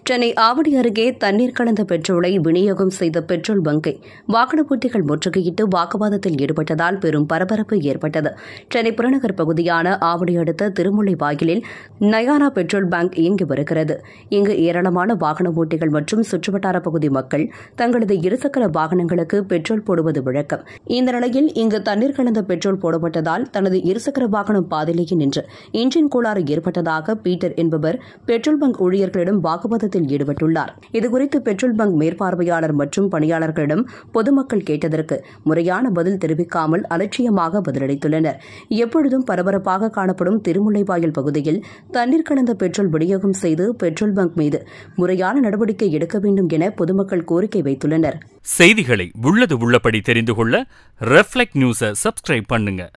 சென்னை ஆவடி அருகே தண்ணீர் கலந்த பெட்ரோலை விநியோகம் செய்த பெட்ரோல் பங்கை வாகன பூட்டிகள் முற்றுகையிட்டு வாக்குவாதத்தில் ஈடுபட்டதால் பெரும் பரபரப்பு ஏற்பட்டது சென்னை புறநகர் பகுதியான ஆவடி அடுத்த திருமுல்லை வாயிலில் நயானா பெட்ரோல் பங்க் இயங்கி வருகிறது இங்கு ஏராளமான வாகன ஓட்டிகள் மற்றும் சுற்றுவட்டார பகுதி மக்கள் தங்களது இருசக்கர வாகனங்களுக்கு பெட்ரோல் போடுவது வழக்கம் இந்த நிலையில் இங்கு தண்ணீர் கலந்த பெட்ரோல் போடப்பட்டதால் தனது இருசக்கர வாகனம் பாதிலேயே நின்று இன்ஜின் கோளாறு ஏற்பட்டதாக பீட்டர் என்பவர் பெட்ரோல் பங்க் ஊழியர்களிடம் வாக்குவாதத்தில் ஈடுபட்டுள்ளார் இதுகுறித்து பெட்ரோல் பங்க் மேற்பார்வையாளர் மற்றும் பணியாளர்களிடம் பொதுமக்கள் கேட்டதற்கு முறையான பதில் தெரிவிக்காமல் அலட்சியமாக பதிலளித்துள்ளனர் எப்பொழுதும் பரபரப்பாக காணப்படும் திருமுல்லைவாயல் பகுதியில் தண்ணீர் கலந்த பெட்ரோல் விநியோகம் செய்து பெட்ரோல் பங்க் மீது முறையான நடவடிக்கை எடுக்க வேண்டும் என பொதுமக்கள் கோரிக்கை வைத்துள்ளனர் செய்திகளை உள்ளது உள்ளபடி தெரிந்து கொள்ள ரெஃப்ளெக்ட் நியூஸை சப்ஸ்கிரைப் பண்ணுங்க